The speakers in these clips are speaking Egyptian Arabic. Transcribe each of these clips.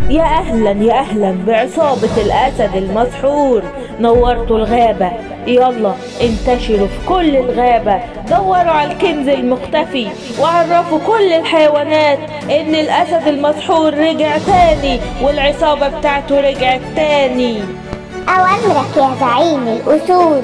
يا أهلا يا أهلا بعصابة الأسد المسحور نورتوا الغابة يلا انتشروا في كل الغابة دوروا على الكنز المختفي وعرفوا كل الحيوانات إن الأسد المسحور رجع تاني والعصابة بتاعته رجعت تاني أوامرك يا زعيم الأسود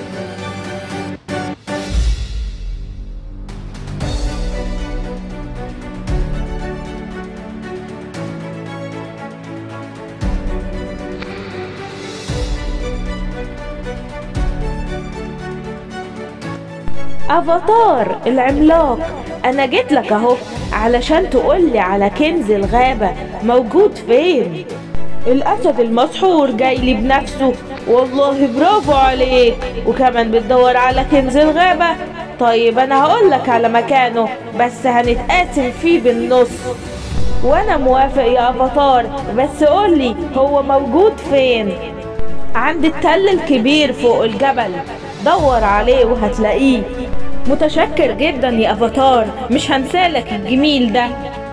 افاتار العملاق انا جيت لك اهو علشان تقولي على كنز الغابة موجود فين الاسد المسحور جاي لي بنفسه والله برافو عليك وكمان بتدور على كنز الغابة طيب انا هقولك على مكانه بس هنتقاسم فيه بالنص وانا موافق يا افاتار بس قولي هو موجود فين عند التل الكبير فوق الجبل دور عليه وهتلاقيه متشكر جدا يا افاتار مش هنسالك الجميل ده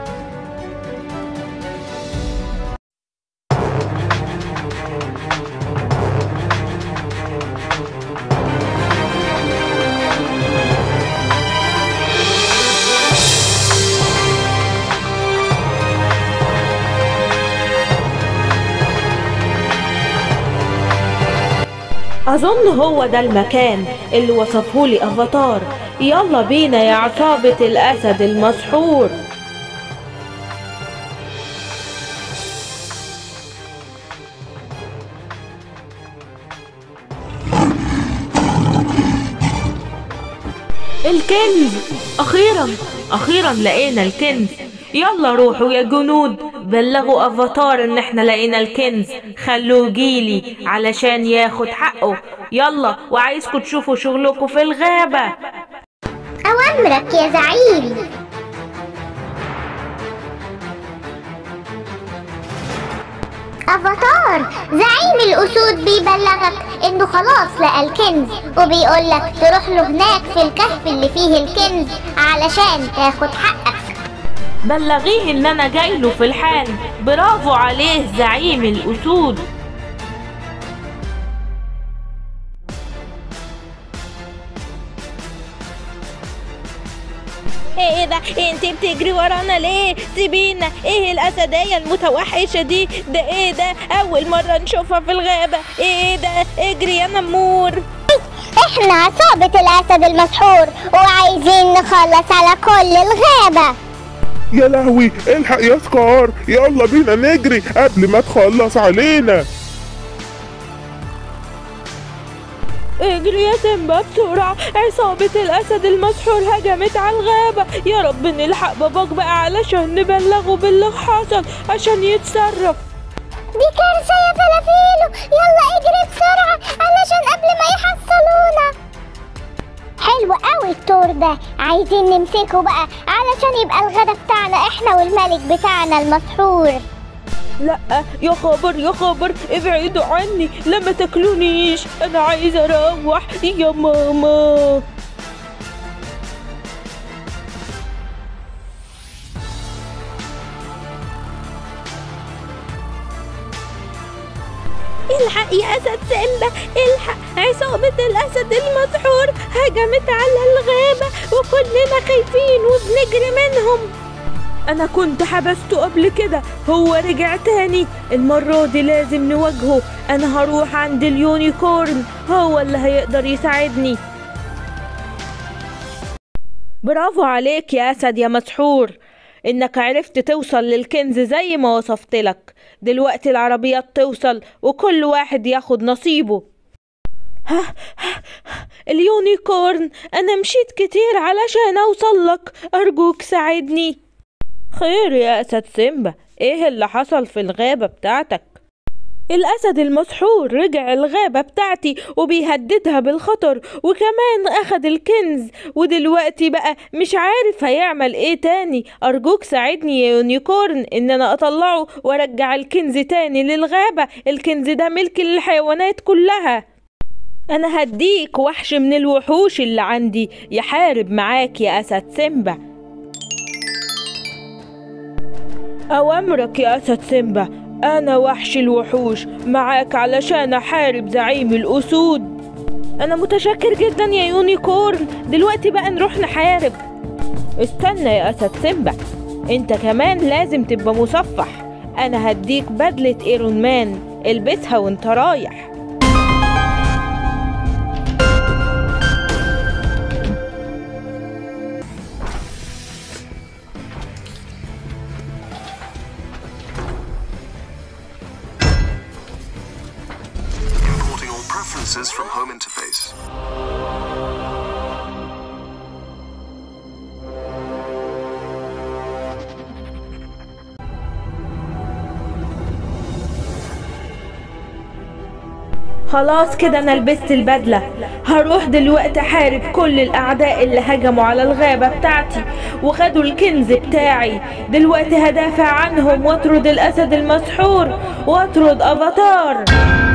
أظن هو ده المكان اللي وصفهولي أفاتار يلا بينا يا عصابة الأسد المسحور الكنز أخيرا أخيرا لقينا الكنز يلا روحوا يا جنود بلغوا افاتار ان احنا لقينا الكنز خلوه يجيلي علشان ياخد حقه يلا وعايزكم تشوفوا شغلكم في الغابة أوامرك يا زعيم أفاتار زعيم الأسود بيبلغك إنه خلاص لقى الكنز وبيقولك تروح له هناك في الكهف اللي فيه الكنز علشان تاخد حقك بلغيه ان انا جايله في الحال برافو عليه زعيم الاسود ايه ده انت بتجري ورانا ليه سيبينا ايه الاسدية المتوحشة دي ده ايه ده اول مرة نشوفها في الغابة ايه ده اجري يا نمور إحنا عصابة الأسد المسحور وعايزين نخلص على كل الغابة يا لهوي الحق يا سكار يلا بينا نجري قبل ما تخلص علينا اجري يا سيمبا بسرعة عصابة الأسد المسحور هجمت على الغابة يا رب نلحق باباك بقى علشان نبلغه باللي حصل عشان يتصرف دي كارثة يا فلافيلو يلا اجري بسرعة علشان قبل ما يحصلونا حلو قوي التور ده عايزين نمسكه بقى علشان يبقى الغدا بتاعنا احنا والملك بتاعنا المسحور لا يا خبر يا خبر ابعدوا عني لما تاكلونيش انا عايزه اروح يا ماما الحق يا اسد سيمبا الحق عصابة الاسد المسحور هجمت على الغابة وكلنا خايفين وبنجري منهم انا كنت حبسته قبل كده هو رجع تاني المرة دي لازم نواجهه انا هروح عند اليونيكورن هو اللي هيقدر يساعدني برافو عليك يا اسد يا مسحور انك عرفت توصل للكنز زي ما وصفت لك دلوقتي العربيات توصل وكل واحد ياخد نصيبه ها ها اليونيكورن انا مشيت كتير علشان اوصل لك ارجوك ساعدني خير يا اسد سيمبا ايه اللي حصل في الغابة بتاعتك الأسد المسحور رجع الغابة بتاعتي وبيهددها بالخطر وكمان أخد الكنز ودلوقتي بقى مش عارف هيعمل ايه تاني أرجوك ساعدني يا يونيكورن إن أنا أطلعه وأرجع الكنز تاني للغابة الكنز ده ملك للحيوانات كلها أنا هديك وحش من الوحوش اللي عندي يحارب معاك يا أسد سيمبا أوامرك يا أسد سيمبا أنا وحش الوحوش معاك علشان أحارب زعيم الأسود أنا متشكر جدا يا يونيكورن دلوقتي بقى نروح نحارب استنى يا أسد سيمبا أنت كمان لازم تبقى مصفح أنا هديك بدلة ايرون مان البسها وانت رايح Importing all preferences from home interface. خلاص كده انا لبست البدله هروح دلوقتي احارب كل الاعداء اللي هجموا على الغابه بتاعتي وخدوا الكنز بتاعي دلوقتي هدافع عنهم واطرد الاسد المسحور واطرد افاتار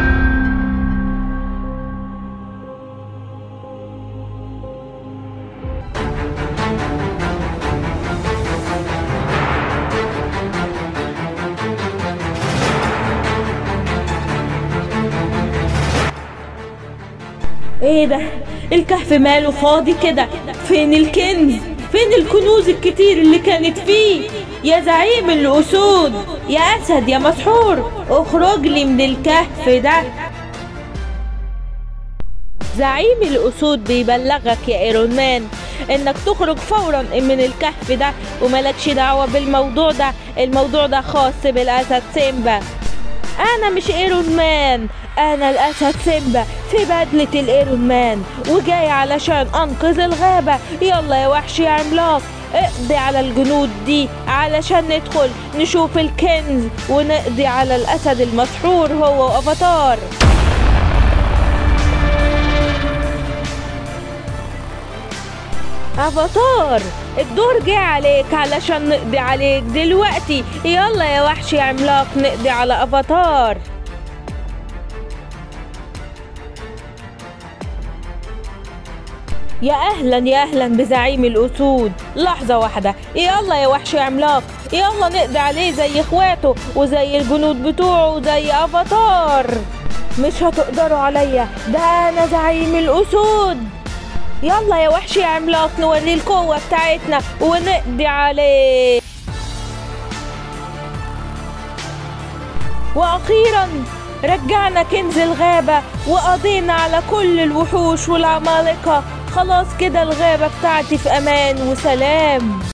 ايه ده الكهف ماله فاضي كده فين الكنز فين الكنوز الكتير اللي كانت فيه يا زعيم الاسود يا اسد يا مسحور اخرج لي من الكهف ده زعيم الاسود بيبلغك يا ايرون مان انك تخرج فورا من الكهف ده وملكش دعوه بالموضوع ده الموضوع ده خاص بالاسد سيمبا انا مش ايرون مان انا الاسد سيمبا في بدلة الايرون مان وجاي علشان انقذ الغابة يلا يا وحش يا عملاق اقضي على الجنود دي علشان ندخل نشوف الكنز ونقضي على الاسد المسحور هو وافاتار افاتار الدور جه عليك علشان نقضي عليك دلوقتي يلا يا وحش يا عملاق نقضي على افاتار يا اهلا يا اهلا بزعيم الاسود لحظه واحده يلا يا وحش يا عملاق يلا نقضي عليه زي اخواته وزي الجنود بتوعه وزي افاتار مش هتقدروا عليا ده انا زعيم الاسود يلا يا وحش يا عملاق نوريه القوه بتاعتنا ونقضي عليه واخيرا رجعنا كنز الغابه وقضينا على كل الوحوش والعمالقه خلاص كده الغابه بتاعتي في امان وسلام